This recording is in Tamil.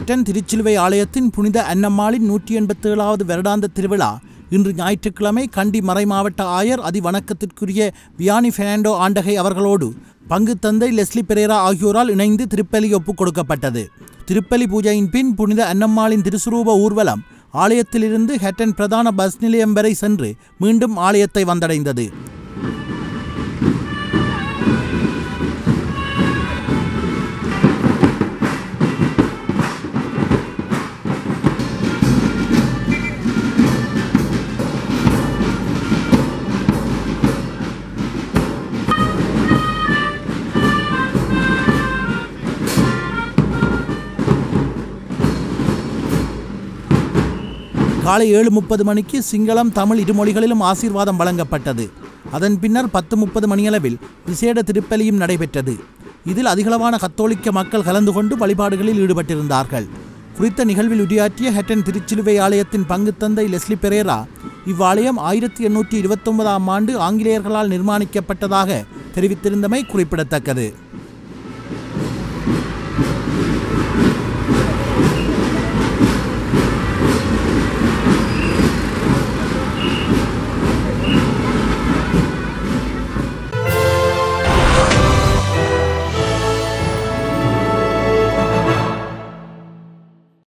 ஹட்டன் திருச்சிலுவை ஆலயத்தின் புனித அன்னம்மாளின் நூற்றி எண்பத்தேழாவது வருடாந்த திருவிழா இன்று ஞாயிற்றுக்கிழமை கண்டி மறைமாவட்ட ஆயர் அதிவணக்கத்திற்குரிய வியானி பெர்னாண்டோ ஆண்டகை அவர்களோடு பங்கு தந்தை லெஸ்லி பெரேரா ஆகியோரால் இணைந்து திருப்பலி ஒப்புக் கொடுக்கப்பட்டது திருப்பலி பூஜையின் பின் புனித அன்னம்மாளின் திருசுரூப ஊர்வலம் ஆலயத்திலிருந்து ஹட்டன் பிரதான பஸ் நிலையம் வரை சென்று மீண்டும் ஆலயத்தை வந்தடைந்தது காலை ஏழு முப்பது மணிக்கு சிங்களம் தமிழ் இரு மொழிகளிலும் ஆசீர்வாதம் வழங்கப்பட்டது அதன் பின்னர் பத்து முப்பது மணியளவில் விசேட திருப்பலியும் நடைபெற்றது இதில் அதிகளவான கத்தோலிக்க மக்கள் கலந்து கொண்டு வழிபாடுகளில் ஈடுபட்டிருந்தார்கள் குறித்த நிகழ்வில் உரையாற்றிய ஹெட்டன் திருச்சிலுவை ஆலயத்தின் பங்கு தந்தை லெஸ்லி பெரேரா இவ்வாலயம் ஆயிரத்தி எண்ணூற்றி இருபத்தொன்பதாம் ஆண்டு ஆங்கிலேயர்களால் நிர்மாணிக்கப்பட்டதாக தெரிவித்திருந்தமை குறிப்பிடத்தக்கது